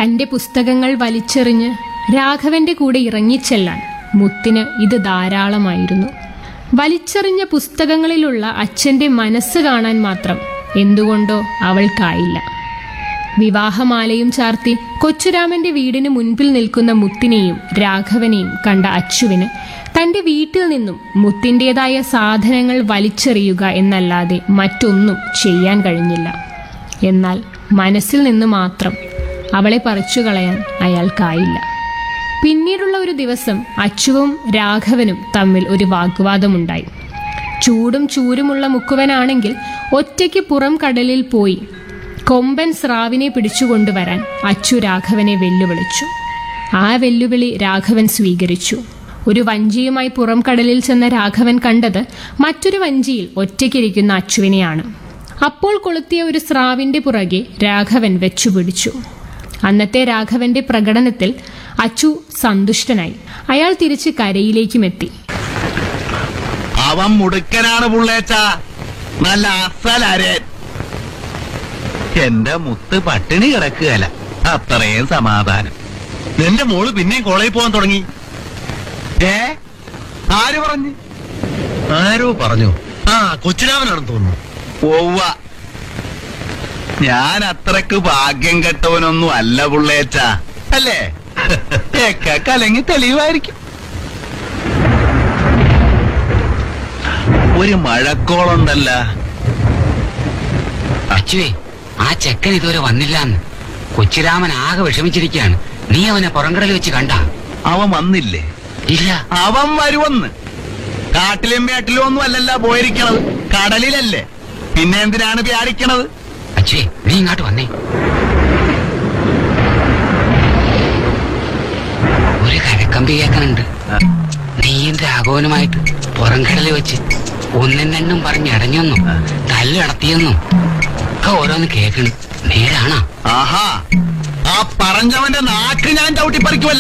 തന്റെ പുസ്തകങ്ങൾ വലിച്ചെറിഞ്ഞ് രാഘവന്റെ കൂടെ ഇറങ്ങിച്ചെല്ലാൻ മുത്തിന് ഇത് ധാരാളമായിരുന്നു വലിച്ചെറിഞ്ഞ പുസ്തകങ്ങളിലുള്ള അച്ഛന്റെ മനസ്സ് കാണാൻ മാത്രം എന്തുകൊണ്ടോ അവൾക്കായില്ല വിവാഹമാലയും ചാർത്തി കൊച്ചുരാമന്റെ വീടിന് മുൻപിൽ നിൽക്കുന്ന മുത്തിനെയും രാഘവനെയും കണ്ട അച്ചുവിന് തന്റെ വീട്ടിൽ നിന്നും മുത്തിൻ്റെതായ സാധനങ്ങൾ വലിച്ചെറിയുക എന്നല്ലാതെ മറ്റൊന്നും ചെയ്യാൻ കഴിഞ്ഞില്ല എന്നാൽ മനസ്സിൽ നിന്ന് മാത്രം അവളെ പറിച്ചു കളയാൻ അയാൾക്കായില്ല പിന്നീടുള്ള ഒരു ദിവസം അച്ചുവും രാഘവനും തമ്മിൽ ഒരു വാഗ്വാദമുണ്ടായി ചൂടും ചൂരുമുള്ള മുക്കുവനാണെങ്കിൽ ഒറ്റയ്ക്ക് പുറം കടലിൽ പോയി കൊമ്പൻ സ്രാവിനെ പിടിച്ചുകൊണ്ടുവരാൻ അച്ചു രാഘവനെ വെല്ലുവിളിച്ചു ആ വെല്ലുവിളി രാഘവൻ സ്വീകരിച്ചു ഒരു വഞ്ചിയുമായി പുറം കടലിൽ ചെന്ന രാഘവൻ കണ്ടത് മറ്റൊരു വഞ്ചിയിൽ ഒറ്റയ്ക്കിരിക്കുന്ന അച്ചുവിനെയാണ് അപ്പോൾ കൊളുത്തിയ ഒരു സ്രാവിന്റെ പുറകെ രാഘവൻ വെച്ചുപിടിച്ചു അന്നത്തെ രാഘവന്റെ പ്രകടനത്തിൽ അച്ചു സന്തുഷ്ടനായി അയാൾ തിരിച്ച് കരയിലേക്കും എത്തി അവൻ മുടുക്കനാണ് പുള്ളേച്ച നല്ല അസലരൻ എന്റെ മുത്ത് പട്ടിണി കിടക്കുകയല്ല അത്രയും സമാധാനം എന്റെ മോള് പിന്നെയും കോളേജിൽ പോകാൻ തുടങ്ങി ഏ ആര് പറഞ്ഞു ആരോ പറഞ്ഞു ആ കൊച്ചുരാമനാണെന്ന് തോന്നുന്നു ഓവ്വ ഞാൻ അത്രക്ക് ഭാഗ്യം കെട്ടവനൊന്നും അല്ല പുള്ളേച്ച അല്ലേ കലങ്ങി തെളിവായിരിക്കും ഒരു മഴക്കോളുണ്ടല്ല അച്ചുവേ ആ ചെക്കൻ ഇതുവരെ വന്നില്ലാന്ന് കൊച്ചിരാമൻ ആകെ വിഷമിച്ചിരിക്കുകയാണ് നീ അവനെ പുറംകടൽ വെച്ച് കണ്ട അവൻ വന്നില്ലേ ഇല്ല അവൻ വരുവന്ന് കാട്ടിലും വേട്ടിലും ഒന്നും അല്ലല്ല പോയിരിക്കണത് കടലിലല്ലേ പിന്നെ എന്തിനാണ് വ്യാടിക്കണത് അച്ചുവേ നീ ഇങ്ങോട്ട് വന്നേ ഒരു കരക്കമ്പി കേൾക്കണുണ്ട് നീയും രാഘവനുമായിട്ട് പുറംകടലിൽ വെച്ച് ഒന്നും രണ്ടും പറഞ്ഞ് ഇടഞ്ഞെന്നും തല്ലടത്തിയെന്നും ഒക്കെ ഓരോന്ന് കേൾക്കണ് നേരാണോ ആഹാ ആ പറഞ്ഞവന്റെ നാക്ക് ഞാൻ ചവിട്ടിപ്പറിക്കുമല്ല